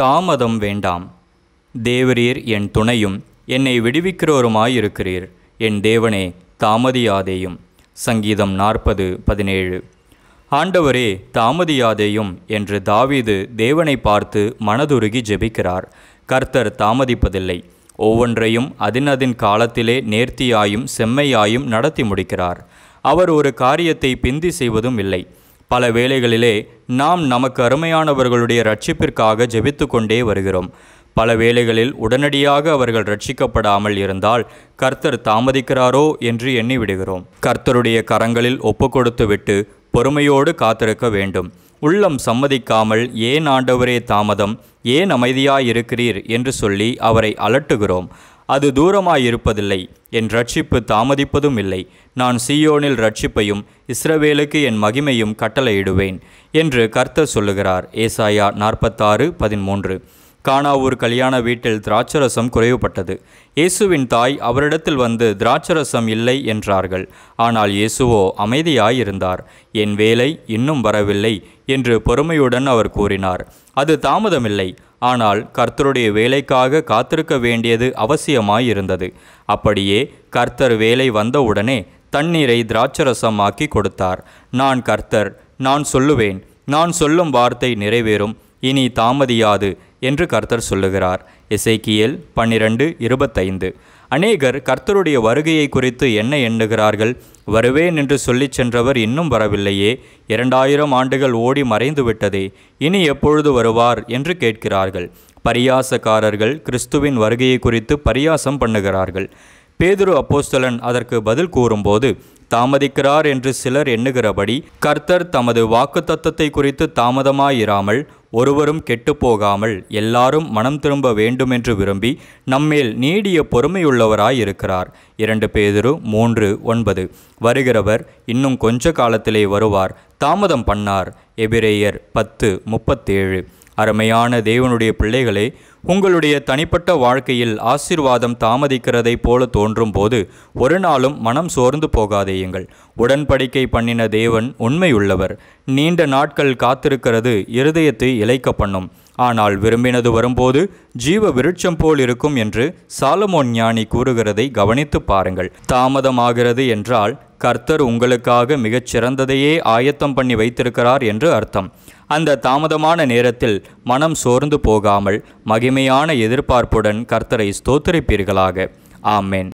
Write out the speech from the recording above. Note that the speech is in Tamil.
தாமதம் வேண்டாம் தேவரீர் என் துணையும் என்னை விடுவிக்கிறோருமாயிருக்கிறீர் என் தேவனே தாமதியாதேயும் சங்கீதம் நாற்பது பதினேழு ஆண்டவரே தாமதியாதேயும் என்று தாவீது தேவனை பார்த்து மனதுருகி ஜெபிக்கிறார் கர்த்தர் தாமதிப்பதில்லை ஒவ்வொன்றையும் அதினதின் காலத்திலே நேர்த்தியாயும் செம்மையாயும் நடத்தி முடிக்கிறார் அவர் ஒரு காரியத்தை பிந்தி செய்வதும் இல்லை பல வேளைகளிலே நாம் நமக்கு அருமையானவர்களுடைய ரட்சிப்பிற்காக ஜெபித்து கொண்டே வருகிறோம் பல வேளைகளில் உடனடியாக அவர்கள் ரட்சிக்கப்படாமல் இருந்தால் கர்த்தர் தாமதிக்கிறாரோ என்று எண்ணி விடுகிறோம் கர்த்தருடைய கரங்களில் ஒப்புக்கொடுத்து விட்டு பொறுமையோடு காத்திருக்க வேண்டும் உள்ளம் சம்மதிக்காமல் ஏன் ஆண்டவரே தாமதம் ஏன் அமைதியாயிருக்கிறீர் என்று சொல்லி அவரை அலட்டுகிறோம் அது தூரமாயிருப்பதில்லை என் ரட்சிப்பு தாமதிப்பதும் இல்லை நான் சீயோனில் ரட்சிப்பையும் இஸ்ரவேலுக்கு என் மகிமையும் கட்டளையிடுவேன் என்று கர்த்தர் சொல்லுகிறார் ஏசாயா நாற்பத்தாறு பதிமூன்று கானாவூர் கல்யாண வீட்டில் திராட்சரசம் குறைவுபட்டது இயேசுவின் தாய் அவரிடத்தில் வந்து திராட்சரசம் இல்லை என்றார்கள் ஆனால் இயேசுவோ அமைதியாயிருந்தார் என் வேலை இன்னும் வரவில்லை என்று பொறுமையுடன் அவர் கூறினார் அது தாமதமில்லை ஆனால் கர்த்தருடைய வேலைக்காக காத்திருக்க வேண்டியது அவசியமாயிருந்தது அப்படியே கர்த்தர் வேலை வந்தவுடனே தண்ணீரை திராட்சரசமாக்கி கொடுத்தார் நான் கர்த்தர் நான் சொல்லுவேன் நான் சொல்லும் வார்த்தை நிறைவேறும் இனி தாமதியாது என்று கர்த்தர் சொல்லுகிறார் எசேக்கியேல் பன்னிரண்டு இருபத்தைந்து அநேகர் கர்த்தருடைய வருகையை குறித்து என்ன எண்ணுகிறார்கள் வருவேன் என்று சொல்லிச் சென்றவர் இன்னும் வரவில்லையே இரண்டாயிரம் ஆண்டுகள் ஓடி மறைந்து விட்டதே இனி எப்பொழுது வருவார் என்று கேட்கிறார்கள் பரியாசக்காரர்கள் கிறிஸ்துவின் வருகையை குறித்து பரியாசம் பண்ணுகிறார்கள் பேதுரு அப்போஸ்தலன் அதற்கு பதில் கூறும்போது தாமதிக்கிறார் என்று சிலர் எண்ணுகிறபடி கர்த்தர் தமது வாக்குத்தத்தத்தை குறித்து தாமதமாயிராமல் ஒருவரும் கெட்டுப்போகாமல் எல்லாரும் மனம் திரும்ப வேண்டுமென்று விரும்பி நம்மேல் நீடிய பொறுமையுள்ளவராயிருக்கிறார் இரண்டு பேதுரு மூன்று ஒன்பது வருகிறவர் இன்னும் கொஞ்ச காலத்திலே வருவார் தாமதம் பண்ணார் எபிரேயர் பத்து முப்பத்தேழு அருமையான தேவனுடைய பிள்ளைகளே உங்களுடைய தனிப்பட்ட வாழ்க்கையில் ஆசீர்வாதம் தாமதிக்கிறதைப் போல தோன்றும் போது ஒரு நாளும் மனம் சோர்ந்து போகாதேயுங்கள் உடன்படிக்கை பண்ணின தேவன் உண்மையுள்ளவர் நீண்ட நாட்கள் காத்திருக்கிறது இருதயத்தை இழைக்க பண்ணும் ஆனால் விரும்பினது வரும்போது ஜீவ விருட்சம் போல் இருக்கும் என்று சாலமோன் ஞானி கூறுகிறதை கவனித்து பாருங்கள் தாமதமாகிறது என்றால் கர்த்தர் உங்களுக்காக மிகச் சிறந்ததையே ஆயத்தம் பண்ணி வைத்திருக்கிறார் என்று அர்த்தம் அந்த தாமதமான நேரத்தில் மனம் சோர்ந்து போகாமல் மகிமையான எதிர்பார்ப்புடன் கர்த்தரை ஸ்தோத்திரிப்பீர்களாக ஆமேன்